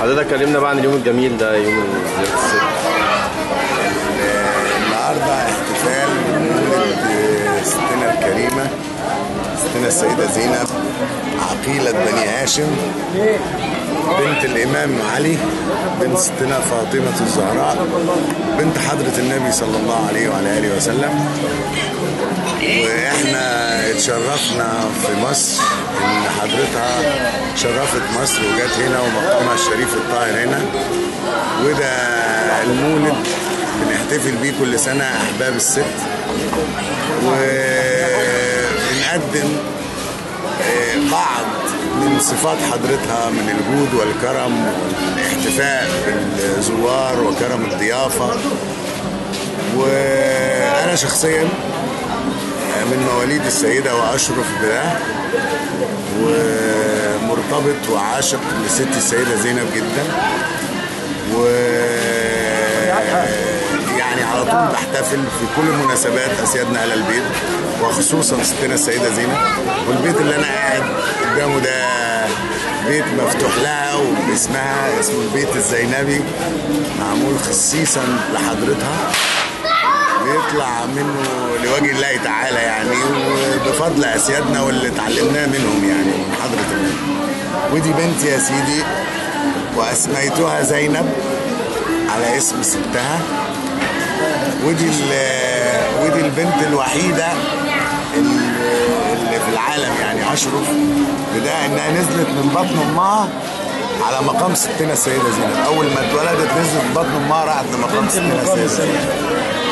حضرتك كلمنا بقى عن اليوم الجميل ده يوم زيارة الست النهارده احتفال بمولد ستنا الكريمه ستنا السيده زينب عقيله بني هاشم بنت الامام علي بنت ستنا فاطمه الزهراء بنت حضره النبي صلى الله عليه وعلى اله وسلم واحنا اتشرفنا في مصر ان حضرتها شرفت مصر وجت هنا ومقامها الشريف الطاهر هنا وده المولد بنحتفل بيه كل سنة أحباب الست وبنقدم آه، بعض من صفات حضرتها من الجود والكرم والاحتفاء بالزوار وكرم الضيافة وأنا شخصيا من مواليد السيدة وأشرف بده ومرتبط وعاشق لست السيدة زينب جدا و يعني على طول بحتفل في كل مناسبات أسيادنا أهل البيت وخصوصا ستنا السيدة زينب والبيت اللي أنا قاعد قدامه ده بيت مفتوح لها وباسمها اسمه البيت الزينبي معمول خصيصا لحضرتها بيطلع منه لوجه الله تعالى يعني وبفضل اسيادنا واللي اتعلمناه منهم يعني من حضره النبي ودي بنتي يا سيدي واسميتها زينب على اسم ستها ودي ال- ودي البنت الوحيده اللي في العالم يعني اشرف بده انها نزلت من بطن امها على مقام ستنا السيده زينب اول ما اتولدت نزلت من بطن امها راحت لمقام ستنا السيده زينب